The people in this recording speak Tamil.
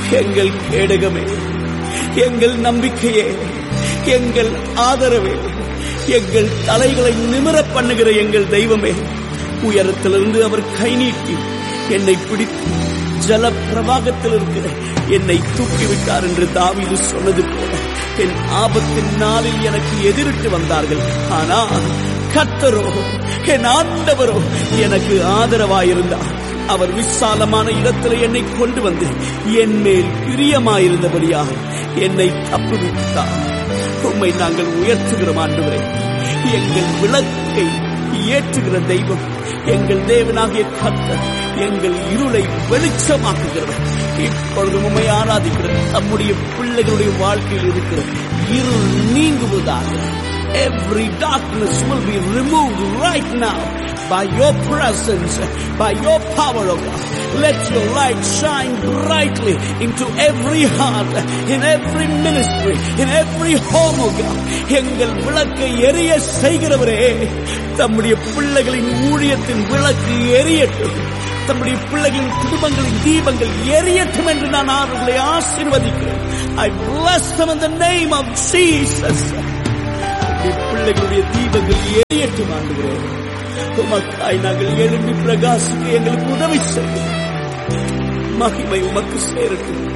எங்கள் கேடகமே எங்கள் நம்பிக்கையே எங்கள் ஆதரவே எங்கள் தலைகளை நிமிரப் பண்ணுகிற எங்கள் தெய்வமே உயரத்திலிருந்து அவர் கை நீட்டி என்னை பிடித்து ஜல பிரவாகத்தில் இருக்கிற என்னை தூக்கிவிட்டார் என்று தாவீது சொன்னது போல என் ஆபத்தின் நாளில் எனக்கு எதிரிட்டு வந்தார்கள் ஆனால் கர்த்தரோ என் ஆண்டவரோ எனக்கு ஆதரவாயிருந்தார் அவர் விசாலமான இடத்தில் என்னை கொண்டு வந்து என் மேல் பிரியமாயிருந்தபடியாக என்னை தப்புவித்தார் உம்மை நாங்கள் உயர்த்துகிறோம் ஆண்டவரே எங்கள் விளக்கை ஏற்றுகிற தெய்வம் எங்கள் தேவனாகிய கர்த்தர் எங்கள் இருளை வெளிச்சமாக்குகிறவர் இப்பொழுது உண்மை ஆராதிக்கிற நம்முடைய பிள்ளைகளுடைய வாழ்க்கையில் இருக்கிற இருள் நீங்குவதாக Every darkness will be removed right now by your presence, by your power, O God. Let your light shine brightly into every heart, in every ministry, in every home, O God. எங்கள் விளக்கை எரிய செய்கிறவரே தம்முடைய பிள்ளைகளின் ஊழியத்தின் விளக்கு எரியட்டும் தம்முடைய பிள்ளைகளின் குடும்பங்களின் தீபங்கள் எரியட்டும் என்று நான் அவர்களை ஆசீர்வதிக்கிறேன் I bless them in the name of Jesus. உம்முடைய பிள்ளைகளுடைய தீபங்கள் எரியட்டும் ஆண்டுகிறோம் உமக்காய் நாங்கள் எழும்பி பிரகாசிக்க எங்களுக்கு உதவி செய்யும் மகிமை உமக்கு சேரட்டும்